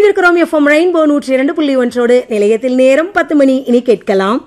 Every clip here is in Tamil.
இணைந்திருக்கிறோம் எஃப்எம் ரெயின்போ நூற்றி இரண்டு புள்ளி ஒன்றோடு நிலையத்தில் நேரம் பத்து மணி இனி கேட்கலாம்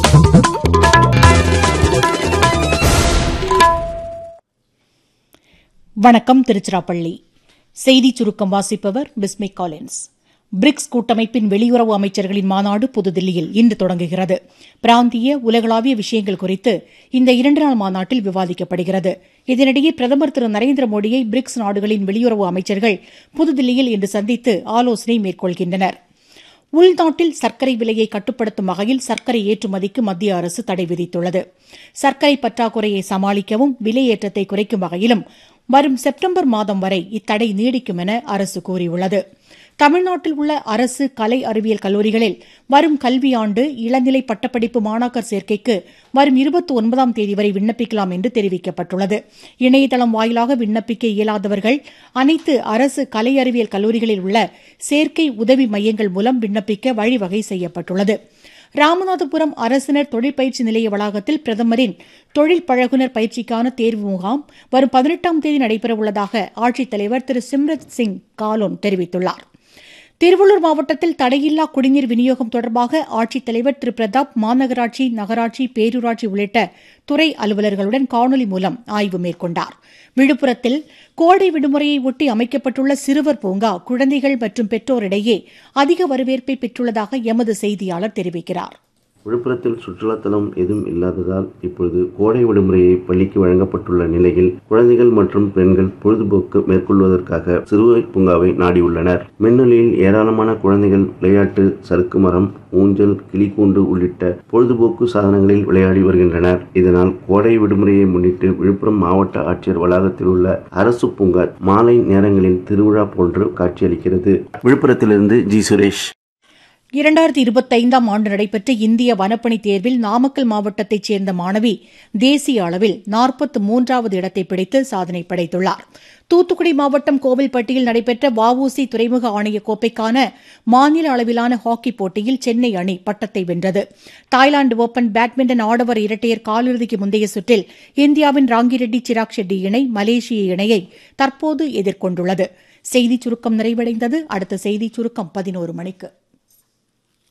வணக்கம் திருச்சிராப்பள்ளி செய்தி சுருக்கம் வாசிப்பவர் பிஸ்மி காலின்ஸ் பிரிக்ஸ் கூட்டமைப்பின் வெளியுறவு அமைச்சர்களின் மாநாடு புதுதில்லியில் இன்று தொடங்குகிறது பிராந்திய உலகளாவிய விஷயங்கள் குறித்து இந்த இரண்டு நாள் மாநாட்டில் விவாதிக்கப்படுகிறது இதனிடையே பிரதமர் திரு நரேந்திர மோடியை பிரிக்ஸ் நாடுகளின் வெளியுறவு அமைச்சர்கள் புதுதில்லியில் இன்று சந்தித்து ஆலோசனை மேற்கொள்கின்றனர் உள்நாட்டில் சர்க்கரை விலையை கட்டுப்படுத்தும் வகையில் சர்க்கரை ஏற்றுமதிக்கு மத்திய அரசு தடை விதித்துள்ளது சர்க்கரை பற்றாக்குறையை சமாளிக்கவும் விலையேற்றத்தை குறைக்கும் வகையிலும் வரும் செப்டம்பர் மாதம் வரை இத்தடை நீடிக்கும் என அரசு கூறியுள்ளது தமிழ்நாட்டில் உள்ள அரசு கலை அறிவியல் கல்லூரிகளில் வரும் கல்வியாண்டு இளநிலை பட்டப்படிப்பு மாணாக்கர் சேர்க்கைக்கு வரும் இருபத்தி ஒன்பதாம் தேதி வரை விண்ணப்பிக்கலாம் என்று தெரிவிக்கப்பட்டுள்ளது இணையதளம் வாயிலாக விண்ணப்பிக்க இயலாதவர்கள் அனைத்து அரசு கலை அறிவியல் கல்லூரிகளில் உள்ள சேர்க்கை உதவி மையங்கள் மூலம் விண்ணப்பிக்க வழிவகை செய்யப்பட்டுள்ளது ராமநாதபுரம் அரசினர் தொழிற்பயிற்சி நிலைய வளாகத்தில் பிரதமரின் தொழில் பழகுனர் பயிற்சிக்கான தேர்வு முகாம் வரும் பதினெட்டாம் தேதி நடைபெறவுள்ளதாக ஆட்சித்தலைவர் திரு சிம்ரத் சிங் காலோன் தெரிவித்துள்ளார் திருவள்ளூர் மாவட்டத்தில் தடையில்லா குடிநீர் விநியோகம் தொடர்பாக ஆட்சித்தலைவர் திரு பிரதாப் மாநகராட்சி நகராட்சி பேரூராட்சி உள்ளிட்ட துறை அலுவலர்களுடன் காணொலி மூலம் ஆய்வு மேற்கொண்டார் விழுப்புரத்தில் கோடை விடுமுறையை ஒட்டி அமைக்கப்பட்டுள்ள சிறுவர் பூங்கா குழந்தைகள் மற்றும் பெற்றோரிடையே அதிக வரவேற்பை பெற்றுள்ளதாக எமது செய்தியாளர் தெரிவிக்கிறார் விழுப்புரத்தில் சுற்றுலாத்தலம் எதுவும் இல்லாததால் இப்பொழுது கோடை விடுமுறையை பள்ளிக்கு வழங்கப்பட்டுள்ள நிலையில் குழந்தைகள் மற்றும் பெண்கள் பொழுதுபோக்கு மேற்கொள்வதற்காக சிறுவர் பூங்காவை நாடியுள்ளனர் மின்னலில் ஏராளமான குழந்தைகள் விளையாட்டு சறுக்கு மரம் ஊஞ்சல் கிளிக்கூண்டு உள்ளிட்ட பொழுதுபோக்கு சாதனங்களில் விளையாடி வருகின்றனர் இதனால் கோடை விடுமுறையை முன்னிட்டு விழுப்புரம் மாவட்ட ஆட்சியர் வளாகத்தில் உள்ள அரசு பூங்கா மாலை நேரங்களில் திருவிழா போன்று காட்சியளிக்கிறது விழுப்புரத்திலிருந்து ஜி சுரேஷ் இரண்டாயிரத்தி இருபத்தைந்தாம் ஆண்டு நடைபெற்ற இந்திய வனப்பணி தேர்வில் நாமக்கல் மாவட்டத்தைச் சேர்ந்த மாணவி தேசிய அளவில் நாற்பத்து மூன்றாவது இடத்தை பிடித்து சாதனை படைத்துள்ளார் தூத்துக்குடி மாவட்டம் கோவில்பட்டியில் நடைபெற்ற வஉசி துறைமுக ஆணைய கோப்பைக்கான மாநில அளவிலான ஹாக்கி போட்டியில் சென்னை அணி பட்டத்தை வென்றது தாய்லாந்து ஓபன் பேட்மிண்டன் ஆடவர் இரட்டையர் காலிறுதிக்கு முந்தைய சுற்றில் இந்தியாவின் ராங்கிரெட்டி சிராக் ஷெட்டி இணை மலேசிய இணையை தற்போது எதிர்கொண்டுள்ளது செய்திச் சுருக்கம் நிறைவடைந்தது அடுத்த செய்திச் சுருக்கம் பதினோரு மணிக்கு